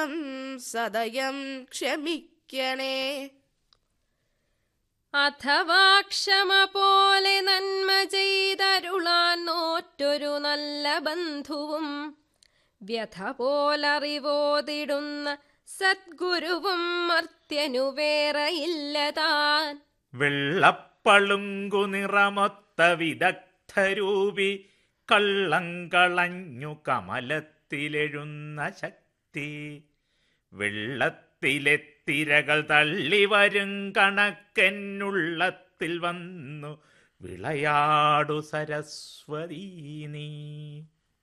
സദയം ക്ഷമിക്കണേ അഥവാ ക്ഷമ പോലെ നന്മ ചെയ്തരുളാൻ നോറ്റൊരു നല്ല ബന്ധുവും വ്യഥ പോലറിവോതിടുന്ന സദ്ഗുരുവും മർത്യനു വേറെയില്ല താൻ വെള്ളപ്പളുങ്കു നിറമൊത്ത വിദഗ്ധരൂപി കള്ളങ്കളഞ്ഞു കമലത്തിലെഴുന്ന ശക്തി വെള്ളത്തിലെ തിരകൾ തള്ളി വരും കണക്കെന്നുള്ളത്തിൽ വന്നു വിളയാടു സരസ്വതീ നീ